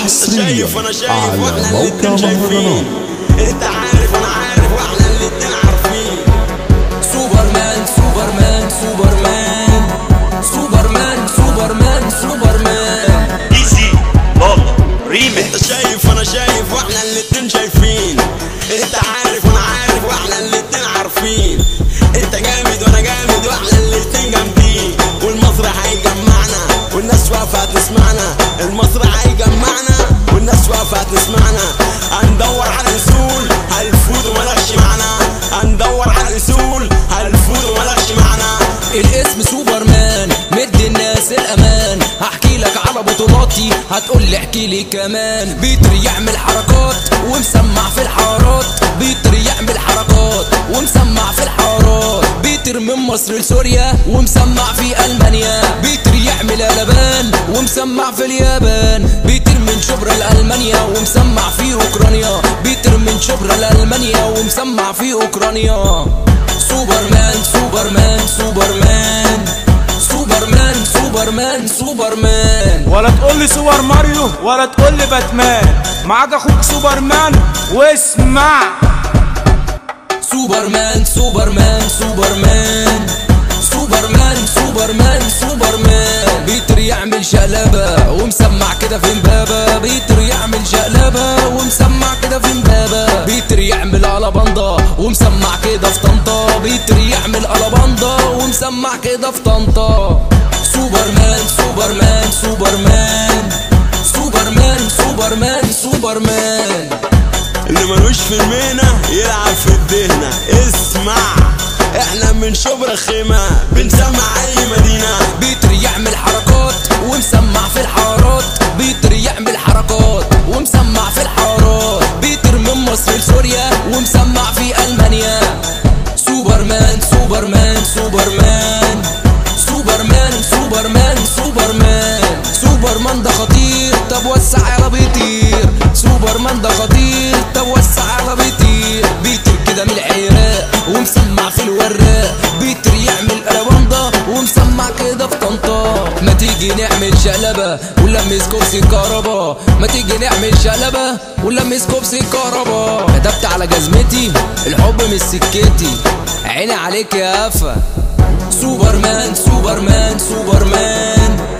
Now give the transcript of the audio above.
حصريا شايف انا شايف على واحنا موقع الاتنين شايفين مهرجانات انت عارف انا عارف واحنا الاتنين عارفين سوبرمان سوبرمان سوبرمان سوبرمان سوبرمان سوبرمان ايزي بابا ريمكس انت شايف انا شايف واحنا الاتنين شايفين انت عارف وانا عارف واحنا الاتنين عارفين انت جامد وانا جامد واحنا الاتنين جامدين والمسرح هيجمعنا والناس واقفه هتسمعنا المسرح هيجمعنا والناس واقفه هتسمعنا هندور على الاصول هنفوت وملكش معنا هندور على الاصول هنفوت وملكش معنا الاسم سوبرمان مدي الناس الامان هحكي لك على بطولاتي هتقول لي احكي لي كمان بيتر يعمل حركات ومسمع في الحارات بيتر يعمل حركات ومسمع في الحارات بيتر من مصر لسوريا ومسمع في المانيا بيتر يعمل قلبان ومسمع في اليابان بيتر من شبرا لالمانيا ومسمع في اوكرانيا بيتر من شبرا لالمانيا ومسمع في اوكرانيا سوبرمان سوبرمان سوبرمان سوبرمان سوبرمان سوبرمان ولا تقول لي سوبر ماريو ولا تقول لي باتمان معاك اخوك سوبرمان واسمع سوبرمان سوبرمان سوبرمان سوبرمان سوبرمان سوبرمان بيتر يعمل شقلبة ومسمع كده في امبابة بيتر يعمل شقلبة ومسمع كده في امبابة بيتر يعمل الاباندا ومسمع كده في طنطا بيتر يعمل الاباندا ومسمع كده في طنطا سوبرمان سوبرمان سوبرمان سوبرمان سوبرمان سوبرمان اللي ملوش في المهنة يلعب في الدهنة اسمع احنا من شبرا خيمة بنسمع اي مدينة بيتر يعمل حركات ومسمع في الحارات بيتر يعمل حركات ومسمع في الحارات بيتر من مصر لسوريا ومسمع في المانيا سوبرمان سوبرمان سوبرمان سوبرمان سوبرمان سوبرمان سوبرمان ده خطير طب وسع يلا بيطير سوبرمان ده خطير طب وسع يلا بيطير بيتر كده من العراق ومسمع في الوراق بيتر يعمل قلباندا ومسمع كده في طنطا ما تيجي نعمل شقلبة ونلمس كرسي الكهربا ما تيجي نعمل شقلبة ونلمس كرسي الكهربا كتبت على جزمتي الحب مش سكتي عيني عليك يا قفا سوبرمان سوبرمان سوبرمان